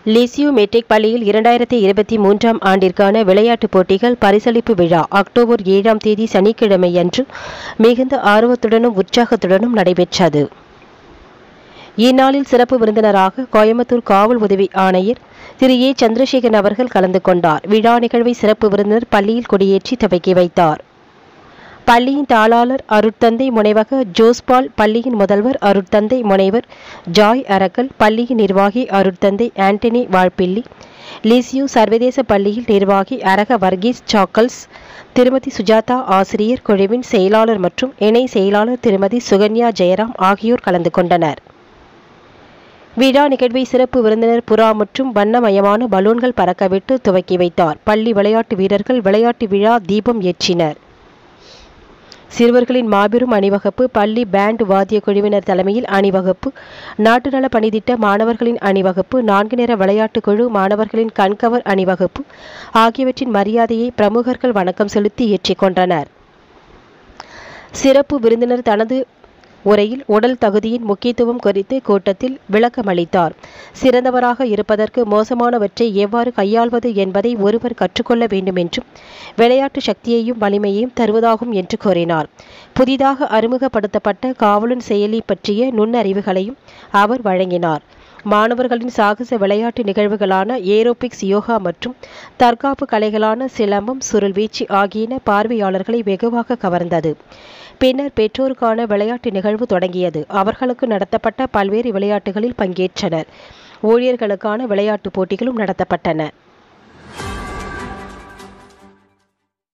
லிசியோ matric பள்ளியில் இரண்டாயிரத்தி இருபத்தி மூன்றாம் ஆண்டிற்கான விளையாட்டுப் போட்டிகள் பரிசளிப்பு விழா அக்டோபர் ஏழாம் தேதி சனிக்கிழமையன்று மிகுந்த ஆர்வத்துடனும் உற்சாகத்துடனும் நடைபெற்றது இந்நாளில் சிறப்பு விருந்தினராக கோயம்புத்தூர் காவல் உதவி ஆணையர் திரு ஏ சந்திரசேகரன் அவர்கள் கலந்து கொண்டார் விழா நிகழ்வை சிறப்பு விருந்தினர் பள்ளியில் கொடியேற்றி துவக்கி வைத்தார் பள்ளியின் தாளாளர் அருட்தந்தை முனைவக ஜோஸ்பால் பள்ளியின் முதல்வர் அருட்தந்தை முனைவர் ஜாய் அரக்கல் பள்ளியின் நிர்வாகி அருட்தந்தை ஆண்டனி வாழ்பில்லி லிசியு சர்வதேச பள்ளியில் நிர்வாகி அரக வர்கீஸ் சாக்கல்ஸ் திருமதி சுஜாதா ஆசிரியர் குழுவின் செயலாளர் மற்றும் இணை செயலாளர் திருமதி சுகன்யா ஜெயராம் ஆகியோர் கலந்து கொண்டனர் விழா நிகழ்வை சிறப்பு விருந்தினர் புறா மற்றும் வண்ணமயமான பலூன்கள் பறக்கவிட்டு துவக்கி வைத்தார் பள்ளி விளையாட்டு வீரர்கள் விளையாட்டு விழா தீபம் ஏற்றினர் சிறுவர்களின் மாபெரும் அணிவகுப்பு பள்ளி பேண்ட் வாத்திய குழுவினர் தலைமையில் அணிவகுப்பு நாட்டு நல பணிதிட்ட மாணவர்களின் அணிவகுப்பு நான்கு நேர விளையாட்டு குழு மாணவர்களின் கண்கவர் அணிவகுப்பு ஆகியவற்றின் மரியாதையை பிரமுகர்கள் வணக்கம் செலுத்தி ஏற்றிக்கொண்டனர் சிறப்பு விருந்தினர் தனது உரையில் உடல் தகுதியின் முக்கியத்துவம் குறித்து கூட்டத்தில் விளக்கமளித்தார் சிறந்தவராக இருப்பதற்கு மோசமானவற்றை எவ்வாறு கையாள்வது என்பதை ஒருவர் கற்றுக்கொள்ள வேண்டும் என்றும் விளையாட்டு சக்தியையும் வலிமையையும் தருவதாகும் என்று கூறினார் புதிதாக அறிமுகப்படுத்தப்பட்ட காவலன் செயலி பற்றிய நுண்ணறிவுகளையும் அவர் வழங்கினார் மாணவர்களின் சாகச விளையாட்டு நிகழ்வுகளான ஏரோபிக்ஸ் யோகா மற்றும் தற்காப்பு கலைகளான சிலம்பம் சுருள்வீச்சு ஆகியன பார்வையாளர்களை வெகுவாக கவர்ந்தது பின்னர் பெற்றோருக்கான விளையாட்டு நிகழ்வு தொடங்கியது அவர்களுக்கு நடத்தப்பட்ட பல்வேறு விளையாட்டுகளில் பங்கேற்றனர் ஊழியர்களுக்கான விளையாட்டுப் போட்டிகளும் நடத்தப்பட்டன